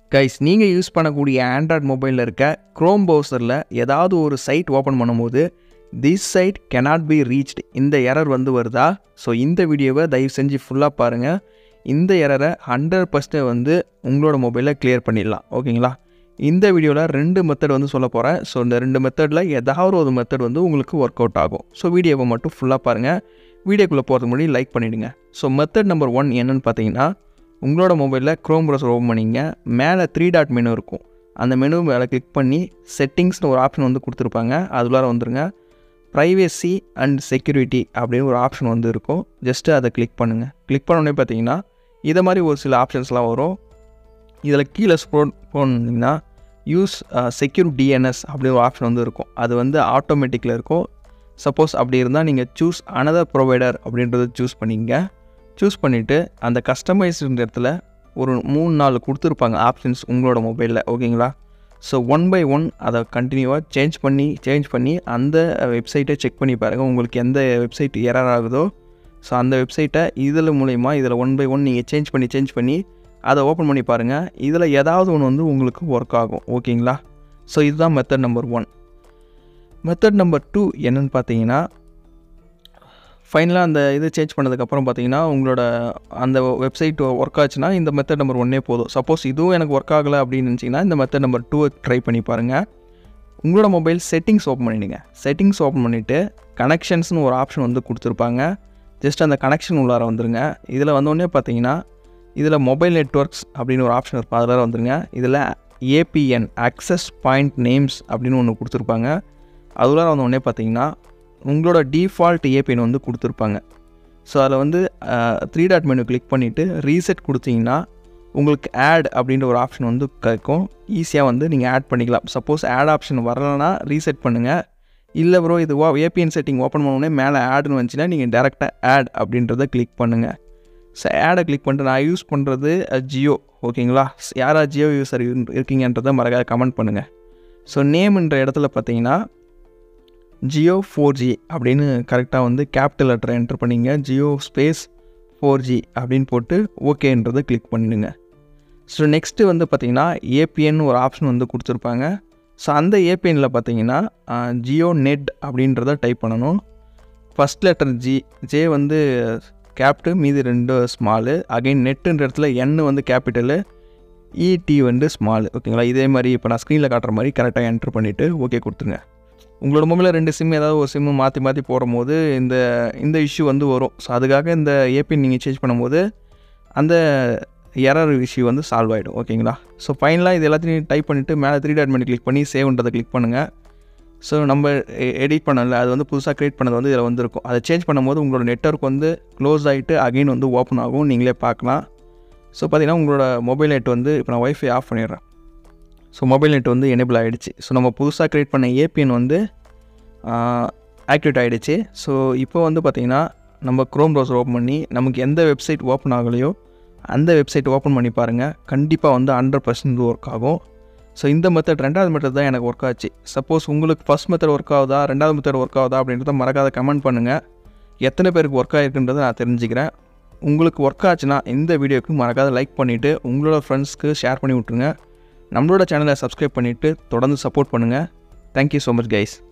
guys நீங்கள் use பண்ணக்கூடிய Android மொபைலில் இருக்க க்ரோம் ப்ரௌசரில் ஏதாவது ஒரு சைட் ஓப்பன் பண்ணும்போது this site cannot be reached இந்த எரர் வந்து வருதா ஸோ இந்த வீடியோவை தயவு செஞ்சு ஃபுல்லாக பாருங்கள் இந்த எரரை ஹண்ட்ரட் பர்சன்ட் வந்து உங்களோட மொபைலில் கிளியர் பண்ணிடலாம் ஓகேங்களா இந்த வீடியோவில் ரெண்டு மெத்தட் வந்து சொல்ல போகிறேன் ஸோ இந்த ரெண்டு மெத்தடில் ஏதாவது ஒரு மெத்தட் வந்து உங்களுக்கு ஒர்க் அவுட் ஆகும் ஸோ வீடியோவை மட்டும் ஃபுல்லாக பாருங்கள் வீடியோக்குள்ளே போகிறதுக்கு முன்னாடி லைக் பண்ணிவிடுங்க ஸோ மெத்தட் நம்பர் ஒன் என்னென்னு பார்த்தீங்கன்னா உங்களோட மொபைலில் க்ரோம் ப்ரௌசர் ஓப்பன் பண்ணிங்க மேலே த்ரீ டாட் மெனு இருக்கும் அந்த மெனு மேலே கிளிக் பண்ணி செட்டிங்ஸ்னு ஒரு ஆப்ஷன் வந்து கொடுத்துருப்பாங்க அதுக்குள்ளார வந்துருங்க ப்ரைவேசி அண்ட் செக்யூரிட்டி அப்படின்னு ஒரு ஆப்ஷன் வந்து இருக்கும் ஜஸ்ட்டு அதை கிளிக் பண்ணுங்கள் கிளிக் பண்ணோடனே பார்த்தீங்கன்னா இதை மாதிரி ஒரு சில ஆப்ஷன்ஸ்லாம் வரும் இதில் கீழே ஸ்க்ரோல் போனீங்கன்னா யூஸ் செக்யூர் டிஎன்எஸ் அப்படின்னு ஒரு ஆப்ஷன் வந்து இருக்கும் அது வந்து ஆட்டோமேட்டிக்கில் இருக்கும் சப்போஸ் அப்படி இருந்தால் நீங்கள் சூஸ் அனதர் ப்ரொவைடர் அப்படின்றத சூஸ் பண்ணிங்க சூஸ் பண்ணிவிட்டு அந்த கஸ்டமைஸ்ன்ற இடத்துல ஒரு மூணு நாலு கொடுத்துருப்பாங்க ஆப்ஷன்ஸ் உங்களோட மொபைலில் ஓகேங்களா ஸோ ஒன் பை ஒன் அதை கண்டினியூவாக சேஞ்ச் பண்ணி சேஞ்ச் பண்ணி அந்த வெப்சைட்டை செக் பண்ணி பாருங்கள் உங்களுக்கு எந்த வெப்சைட் எரர் ஆகுதோ ஸோ அந்த வெப்சைட்டை இதில் மூலயமா இதில் ஒன் பை ஒன் நீங்கள் சேஞ்ச் பண்ணி சேஞ்ச் பண்ணி அதை ஓப்பன் பண்ணி பாருங்கள் இதில் ஏதாவது ஒன்று வந்து உங்களுக்கு ஒர்க் ஆகும் ஓகேங்களா ஸோ இதுதான் method number one method number two என்னென்னு பார்த்தீங்கன்னா ஃபைனலாக அந்த இது சேஞ்ச் பண்ணதுக்கப்புறம் பார்த்தீங்கன்னா உங்களோட அந்த வெப்சைட் ஒர்க் ஆச்சுன்னா இந்த மெத்தட் நம்பர் ஒன்னே போதும் சப்போஸ் இதுவும் எனக்கு ஒர்க் ஆகலை அப்படின்னு நினச்சிங்கன்னா இந்த மெத்தட் நம்பர் டூவை ட்ரை பண்ணி பாருங்கள் உங்களோட மொபைல் செட்டிங்ஸ் ஓப்பன் பண்ணிவிடுங்க செட்டிங்ஸ் ஓப்பன் பண்ணிவிட்டு கனெக்ஷன்ஸ்னு ஒரு ஆப்ஷன் வந்து கொடுத்துருப்பாங்க ஜஸ்ட் அந்த கனெக்ஷன் உள்ளார வந்துருங்க இதில் வந்தோடனே பார்த்தீங்கன்னா இதில் மொபைல் நெட்ஒர்க்ஸ் அப்படின்னு ஒரு ஆப்ஷன் இருக்கும் அதில் வந்துருங்க இதில் ஏபிஎன் அக்சஸ் பாயிண்ட் நேம்ஸ் அப்படின்னு ஒன்று கொடுத்துருப்பாங்க அதுக்குள்ளார வந்தோடனே பார்த்தீங்கன்னா உங்களோட டிஃபால்ட் ஏபிஎன் வந்து கொடுத்துருப்பாங்க ஸோ அதில் வந்து த்ரீ டாட் மெனு கிளிக் பண்ணிவிட்டு ரீசெட் கொடுத்தீங்கன்னா உங்களுக்கு ஆட் அப்படின்ற ஒரு ஆப்ஷன் வந்து கிடைக்கும் ஈஸியாக வந்து நீங்கள் ஆட் பண்ணிக்கலாம் சப்போஸ் ஆட் ஆப்ஷன் வரலைன்னா ரீசெட் பண்ணுங்கள் இல்லை ப்ரோ இது வா ஏபிஎன் செட்டிங் ஓப்பன் பண்ணோடனே மேலே ஆடுன்னு வந்துச்சுன்னா நீங்கள் டேரெக்டாக ஆட் அப்படின்றத கிளிக் பண்ணுங்கள் ஸோ ஆடை கிளிக் பண்ணிட்டு நான் யூஸ் பண்ணுறது ஜியோ ஓகேங்களா யாரா ஜியோ யூஸர் இருக்கீங்கன்றதை மறக்காத கமெண்ட் பண்ணுங்கள் ஸோ நேம்ன்ற இடத்துல பார்த்தீங்கன்னா ஜியோ ஃபோர் ஜி அப்படின்னு கரெக்டாக வந்து கேபிட்டல் லெட்டரை என்டர் பண்ணிங்க ஜியோ ஸ்பேஸ் ஃபோர் ஜி அப்படின்னு போட்டு ஓகேன்றதை கிளிக் பண்ணிடுங்க ஸோ நெக்ஸ்ட்டு வந்து பார்த்திங்கன்னா ஏபிஎன் ஒரு ஆப்ஷன் வந்து கொடுத்துருப்பாங்க ஸோ அந்த ஏபிஎனில் பார்த்தீங்கன்னா ஜியோ நெட் அப்படின்றத டைப் பண்ணணும் ஃபஸ்ட் லெட்டர் ஜி ஜே வந்து கேப்டு மீதி ரெண்டு ஸ்மாலு அகைன் நெட்டுன்ற இடத்துல என் வந்து கேபிட்டலு இடி வந்து ஸ்மால் ஓகேங்களா இதே மாதிரி இப்போ நான் ஸ்க்ரீனில் காட்டுற மாதிரி கரெக்டாக என்ட்ரு பண்ணிவிட்டு ஓகே கொடுத்துருங்க உங்களோட மொபைலில் ரெண்டு சிம் ஏதாவது ஒரு சிம்மு மாற்றி மாற்றி போடும்போது இந்த இந்த இஷ்யூ வந்து வரும் ஸோ அதுக்காக இந்த ஏபிஎன் நீங்கள் சேஞ்ச் பண்ணும்போது அந்த எரர் இஷ்யூ வந்து சால்வ் ஆகிடும் ஓகேங்களா ஸோ ஃபைனலாக இது எல்லாத்தையும் டைப் பண்ணிவிட்டு மேலே த்ரீ டாட் மெனு கிளிக் பண்ணி சேவ்ன்றதை கிளிக் பண்ணுங்கள் ஸோ நம்ம எடிட் பண்ணல அது வந்து புதுசாக க்ரியேட் பண்ணது வந்து இதில் வந்துருக்கும் அதை சேஞ்ச் பண்ணும்போது உங்களோட நெட்ஒர்க் வந்து க்ளோஸ் ஆகிட்டு அகைன் வந்து ஓப்பன் ஆகும் நீங்களே பார்க்கலாம் ஸோ பார்த்தீங்கன்னா உங்களோட மொபைல் நெட் வந்து இப்போ நான் ஒய்ஃபை ஆஃப் பண்ணிடுறேன் ஸோ மொபைல் நெட் வந்து எனேபிள் ஆகிடுச்சு ஸோ நம்ம புதுசாக க்ரியேட் பண்ண ஏபிஎன் வந்து ஆக்டிவேட் ஆகிடுச்சு ஸோ இப்போ வந்து பார்த்திங்கன்னா நம்ம க்ரோம் ப்ரௌசர் ஓப்பன் பண்ணி நமக்கு எந்த வெப்சைட் ஓப்பன் ஆகலையோ அந்த வெப்சைட் ஓப்பன் பண்ணி பாருங்கள் கண்டிப்பாக வந்து ஹண்ட்ரட் பர்சன்ட் ஒர்க் ஆகும் ஸோ இந்த மெத்தட் ரெண்டாவது மெத்தட் தான் எனக்கு ஒர்க் ஆச்சு சப்போஸ் உங்களுக்கு ஃபஸ்ட் மெத்தட் ஒர்க் ஆகுதா ரெண்டாவது மெத்தட் ஒர்க் ஆகுதா அப்படின்றத மறக்காத கமெண்ட் பண்ணுங்கள் எத்தனை பேருக்கு ஒர்க் ஆகிருக்குன்றதை நான் தெரிஞ்சுக்கிறேன் உங்களுக்கு ஒர்க் ஆச்சுன்னா இந்த வீடியோக்கு மறக்காத லைக் பண்ணிவிட்டு உங்களோட ஃப்ரெண்ட்ஸ்க்கு ஷேர் பண்ணி விட்ருங்க நம்மளோட சேனலை சப்ஸ்கிரைப் பண்ணிவிட்டு தொடர்ந்து சப்போர்ட் பண்ணுங்கள் தேங்க்யூ ஸோ மச் கைஸ்